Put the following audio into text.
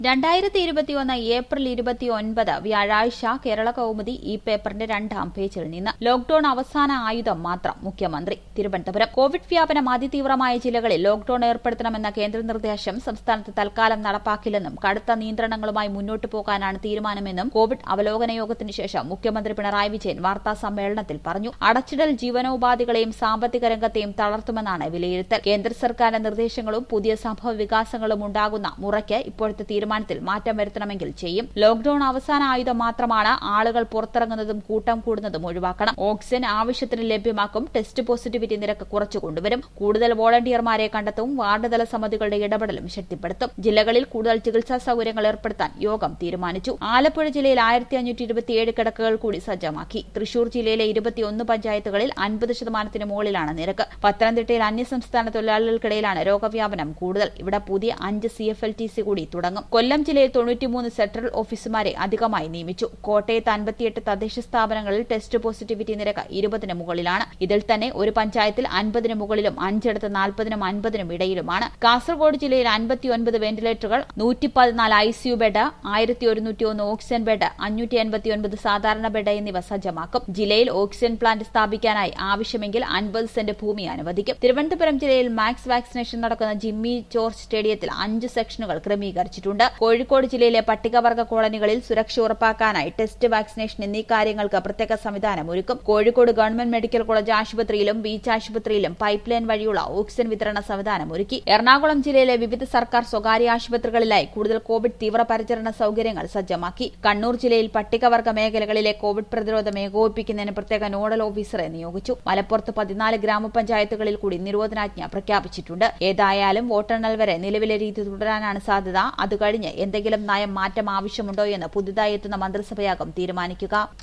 രണ്ടായിരത്തി ഇരുപത്തിയൊന്ന് ഏപ്രിൽ ഇരുപത്തിയൊൻപത് വ്യാഴാഴ്ച കേരള കൗമുദി ഈ പേപ്പറിന്റെ രണ്ടാം പേജിൽ നിന്ന് ലോക്ഡൌൺ അവസാന ആയുധം മാത്രം മുഖ്യമന്ത്രി തിരുവനന്തപുരം കോവിഡ് വ്യാപനം അതിതീവ്രമായ ജില്ലകളിൽ ലോക്ഡൌൺ ഏർപ്പെടുത്തണമെന്ന കേന്ദ്ര നിർദ്ദേശം സംസ്ഥാനത്ത് തൽക്കാലം നടപ്പാക്കില്ലെന്നും കടുത്ത നിയന്ത്രണങ്ങളുമായി മുന്നോട്ടു പോകാനാണ് തീരുമാനമെന്നും കോവിഡ് അവലോകന യോഗത്തിന് ശേഷം മുഖ്യമന്ത്രി പിണറായി വിജയൻ വാർത്താ സമ്മേളനത്തിൽ പറഞ്ഞു അടച്ചിടൽ ജീവനോപാധികളെയും സാമ്പത്തിക രംഗത്തെയും തളർത്തുമെന്നാണ് വിലയിരുത്തൽ കേന്ദ്ര സർക്കാരിന്റെ നിർദ്ദേശങ്ങളും പുതിയ സംഭവ വികാസങ്ങളും ഉണ്ടാകുന്ന മുറയ്ക്ക് ഇപ്പോഴത്തെ തീരുമാനത്തിൽ മാറ്റം വരുത്തണമെങ്കിൽ ചെയ്യും ലോക്ഡൌൺ അവസാന ആയുധം മാത്രമാണ് ആളുകൾ പുറത്തിറങ്ങുന്നതും കൂട്ടം കൂടുന്നതും ഒഴിവാക്കണം ഓക്സിജൻ ആവശ്യത്തിന് ലഭ്യമാക്കും ടെസ്റ്റ് പോസിറ്റിവിറ്റി നിരക്ക് കുറച്ചു കൊണ്ടുവരും കൂടുതൽ വോളണ്ടിയർമാരെ കണ്ടെത്തും വാർഡുതല സമിതികളുടെ ഇടപെടലും ശക്തിപ്പെടുത്തും ജില്ലകളിൽ കൂടുതൽ ചികിത്സാ സൌകര്യങ്ങൾ ഏർപ്പെടുത്താൻ യോഗം തീരുമാനിച്ചു ആലപ്പുഴ ജില്ലയിൽ ആയിരത്തി അഞ്ഞൂറ്റി ഇരുപത്തിയേഴ് കിടക്കകൾ കൂടി സജ്ജമാക്കി തൃശൂർ ജില്ലയിലെ ഇരുപത്തിയൊന്ന് പഞ്ചായത്തുകളിൽ അൻപത് ശതമാനത്തിന് മുകളിലാണ് നിരക്ക് പത്തനംതിട്ടയിൽ അന്യസംസ്ഥാന തൊഴിലാളികൾക്കിടയിലാണ് രോഗവ്യാപനം കൂടുതൽ ഇവിടെ പുതിയ അഞ്ച് C F L T C കൂടി തുടങ്ങും കൊല്ലം ജില്ലയിൽ തൊണ്ണൂറ്റിമൂന്ന് സെക്ടറൽ ഓഫീസർമാരെ അധികമായി നിയമിച്ചു കോട്ടയത്ത് അൻപത്തിയെട്ട് തദ്ദേശ സ്ഥാപനങ്ങളിൽ ടെസ്റ്റ് പോസിറ്റിവിറ്റി നിരക്ക് ഇരുപതിന് മുകളിലാണ് ഇതിൽ തന്നെ ഒരു പഞ്ചായത്തിൽ അൻപതിന് മുകളിലും അഞ്ചിടത്ത് നാൽപ്പതിനും അൻപതിനും ഇടയിലുമാണ് കാസർഗോഡ് ജില്ലയിൽ അൻപത്തിയൊൻപത് വെന്റിലേറ്ററുകൾ നൂറ്റി പതിനാല് ഐസിയു ബെഡ് ആയിരത്തി ഒരുന്നൂറ്റി ഒന്ന് ഓക്സിജൻ ബെഡ് അഞ്ഞൂറ്റി അൻപത്തിയൊൻപത് സാധാരണ ബെഡ് എന്നിവ സജ്ജമാക്കും ജില്ലയിൽ ഓക്സിജൻ പ്ലാന്റ് സ്ഥാപിക്കാനായി ആവശ്യമെങ്കിൽ അൻപത് സെന്റ് ഭൂമി അനുവദിക്കും തിരുവനന്തപുരം ജില്ലയിൽ മാക്സ് വാക്സിനേഷൻ നടക്കുന്ന ജിമ്മി ജോർജ് സ്റ്റേഡിയത്തിൽ അഞ്ച് സെക്ഷനുകൾ ക്രമീകരിച്ചിട്ടുണ്ട് കോഴിക്കോട് ജില്ലയിലെ പട്ടികവർഗ കോളനികളിൽ സുരക്ഷ ഉറപ്പാക്കാനായി ടെസ്റ്റ് വാക്സിനേഷൻ എന്നീ കാര്യങ്ങൾക്ക് പ്രത്യേക സംവിധാനം ഒരുക്കും കോഴിക്കോട് ഗവൺമെന്റ് മെഡിക്കൽ കോളേജ് ആശുപത്രിയിലും ബീച്ച് ആശുപത്രിയിലും പൈപ്പ് ലൈൻ വഴിയുള്ള ഓക്സിജൻ വിതരണ സംവിധാനം ഒരുക്കി എറണാകുളം ജില്ലയിലെ വിവിധ സർക്കാർ സ്വകാര്യ ആശുപത്രികളിലായി കൂടുതൽ കോവിഡ് തീവ്രപരിചരണ സൌകര്യങ്ങൾ സജ്ജമാക്കി കണ്ണൂർ ജില്ലയിൽ പട്ടികവർഗ മേഖലകളിലെ കോവിഡ് പ്രതിരോധം ഏകോപിപ്പിക്കുന്നതിന് പ്രത്യേക നോഡൽ ഓഫീസറെ നിയോഗിച്ചു മലപ്പുറത്ത് പതിനാല് ഗ്രാമപഞ്ചായത്തുകളിൽ കൂടി നിരോധനാജ്ഞ പ്രഖ്യാപിച്ചിട്ടുണ്ട് ഏതായാലും വോട്ടെണ്ണൽ വരെ നിലവിലെ രീതി തുടരാനാണ് സാധ്യത അത് കഴിഞ്ഞ് എന്തെങ്കിലും നയം മാറ്റം ആവശ്യമുണ്ടോ എന്ന് പുതുതായി എത്തുന്ന മന്ത്രിസഭയാകും തീരുമാനിക്കുക